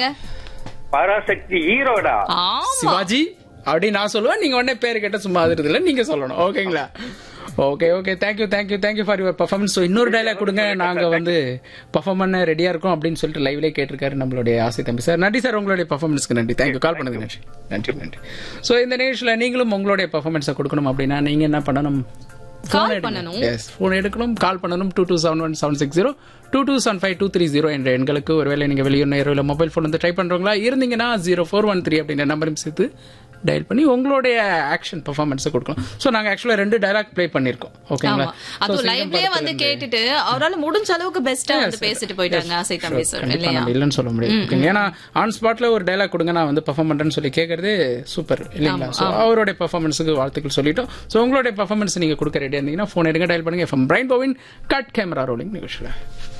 சொல்லுங்க பராசக்தி ஈரோடா ஆமா சிவாஜி அப்படி நான் சொல்லுவேன் நீங்க உடனே பேர் கேட்ட சும்மா அதிருது இல்ல நீங்க சொல்லணும் ஓகேங்களா okay okay thank you thank you thank you for your performance so இன்னொரு டைலாக் கொடுங்க நாங்க வந்து பர்ஃபார்ம் பண்ண ரெடியா இருக்கோம் அப்படின்னு சொல்லிட்டு லைவ்லேயே கேட்டிருக்காரு நம்மளுடைய ஆசை தம்பி சார் நன்றி சார் உங்களுடைய பர்ஃபார்மன்ஸ்க்கு நன்றி தேங்க்யூ கால் பண்ணது நன்றி நன்றி நன்றி ஸோ இந்த நிகழ்ச்சியில் நீங்களும் உங்களுடைய பர்ஃபார்மன்ஸை கொடுக்கணும் அப்படின்னா நீங்க என்ன பண்ணணும் Call பண்ணணும். எஸ் ஃபோன் எடுக்கணும் கால் பண்ணணும் two two seven one seven six zero two two seven five two three zero என்ற எண்களுக்கு ஒருவேளை நீங்கள் வெளியூர் நேரம் இல்லை மொபைல் ஃபோன் வந்து ட்ரை பண்ணுறவங்களா இருந்தீங்கன்னா ஜீரோ ஃபோர் ஒன் த்ரீ அப்படின்ற நம்பரையும் சேர்த்து டயல் பண்ணி உங்களுடைய ஆக்ஷன் பர்ஃபார்மன்ஸை கொடுக்கலாம் ஸோ நாங்கள் ஆக்சுவலாக ரெண்டு டைலாக் ப்ளே பண்ணியிருக்கோம் ஓகேங்களா ஆமா அதுவும் லைவ்லயே வந்து கேட்டுட்டு அவரால முடிஞ்ச அளவுக்கு பெஸ்டா வந்து பேசிட்டு போயிட்டாங்க ஆசை தம்பி சார் கண்டிப்பா இல்லையா நம்ம இல்லைன்னு சொல்ல முடியாது ஓகேங்க ஏன்னா ஆன் ஸ்பாட்ல ஒரு டைலாக் கொடுங்க நான் வந்து பெர்ஃபார்ம் பண்றேன்னு சொல்லி கேட்கறது சூப்பர் இல்லைங்களா ஸோ அவருடைய பெர்ஃபார்மன்ஸுக்கு வாழ்த்துக்கள் சொல்லிட்டோம் ஸோ உங்களுடைய பெர்ஃபார்மன்ஸ் நீங்க கொடுக்க ரெடியா இருந்தீங்கன்னா ஃபோன் எடுங்க டயல் பண்ணுங்க எஃப்எம் பிரைன் போவின் கட் கேமரா ரோலிங் நிகழ்ச்சியில்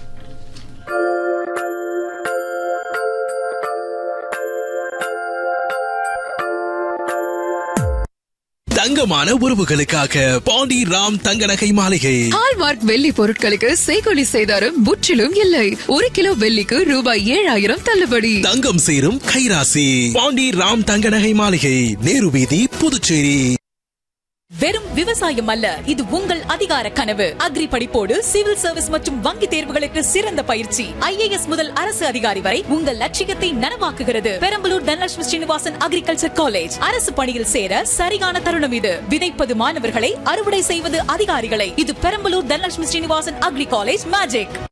தங்கமான உறவுகளுக்காக பாண்டி ராம் தங்க நகை மாளிகை ஹால்மார்க் வெள்ளி பொருட்களுக்கு செய்கொலி செய்தாரும் முற்றிலும் இல்லை ஒரு கிலோ வெள்ளிக்கு ரூபாய் ஏழாயிரம் தள்ளுபடி தங்கம் சேரும் கைராசி பாண்டி ராம் தங்க நகை மாளிகை நேரு வீதி புதுச்சேரி வெறும் விவசாயம் அல்ல இது உங்கள் அதிகார கனவு அக்ரி படிப்போடு சிவில் சர்வீஸ் மற்றும் வங்கி தேர்வுகளுக்கு சிறந்த பயிற்சி ஐஏஎஸ் முதல் அரசு அதிகாரி வரை உங்கள் லட்சியத்தை நனவாக்குகிறது பெரம்பலூர் தனலட்சுமி ஸ்ரீனிவாசன் அக்ரிகல்ச்சர் காலேஜ் அரசு பணியில் சேர சரியான தருணம் இது விதைப்பது மாணவர்களை அறுவடை செய்வது அதிகாரிகளை இது Perambalur Dhanalakshmi Srinivasan agri college magic